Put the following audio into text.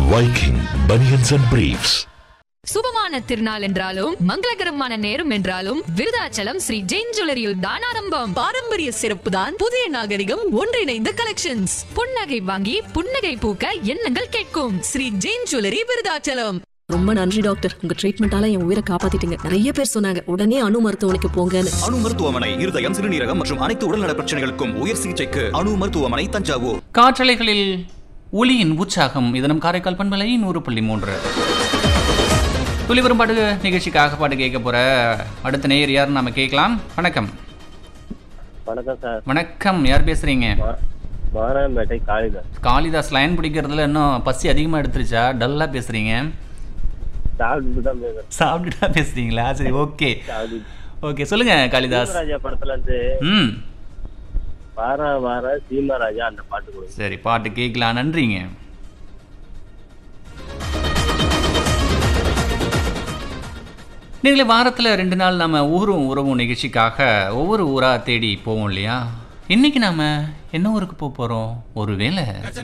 Viking Bunions and Briefs. சுபமான திருநாள் என்றாலும் மங்களகரமான நேரம் என்றாலும் விருதாச்சலம் ஸ்ரீ ஜெயின் ஜுவல்லரியில் தான் ஆரம்பம் பாரம்பரிய சிறப்பு தான் புதிய நாகரிகம் ஒன்றிணைந்த கலெக்ஷன்ஸ் புன்னகை வாங்கி புன்னகை பூக்க எண்ணங்கள் கேட்கும் ஸ்ரீ ஜெயின் ஜுவல்லரி விருதாச்சலம் ரொம்ப நன்றி டாக்டர் உங்க ட்ரீட்மெண்டால என் உயிரை காப்பாத்திட்டீங்க நிறைய பேர் சொன்னாங்க உடனே அணு மருத்துவமனைக்கு போங்கன்னு அணு மருத்துவமனை இருதயம் சிறுநீரகம் மற்றும் அனைத்து உடல்நல பிரச்சனைகளுக்கும் உயர் சிகிச்சைக்கு அணு மருத்துவமனை தஞ்சாவூர் காற்றலைகளில் ஒளியின் உற்சாகம் இதனம் காரைக்கால் பண்பலை நூறு புள்ளி மூன்று துளி வரும் பாட்டு நிகழ்ச்சிக்காக பாட்டு கேட்க போற அடுத்த நேயர் யார் நாம கேட்கலாம் வணக்கம் வணக்கம் சார் வணக்கம் யார் பேசுறீங்க மா- மாராயம்பேட்டை காளிதாஸ் காளிதாஸ் லைன் பிடிக்கிறதுல இன்னும் பசி அதிகமாக எடுத்துருச்சா டல்லாக பேசுறீங்க சாப்பிட்டு தான் பேசுறேன் சாப்பிட்டுட்டா பேசுறீங்களா சரி ஓகே சாப்பிட்டு ஓகே சொல்லுங்க காளிதாஸ் சீமராஜா படத்துல இருந்து ம் வாரா வாரா சீமராஜா அந்த பாட்டு கொடுங்க சரி பாட்டு கேட்கலாம் நன்றிங்க நீங்களே வாரத்தில் ரெண்டு நாள் நம்ம ஊரும் உறவும் நிகழ்ச்சிக்காக ஒவ்வொரு ஊராக தேடி போவோம் இல்லையா இன்னைக்கு நாம என்ன ஊருக்கு போக போகிறோம் ஒருவேளை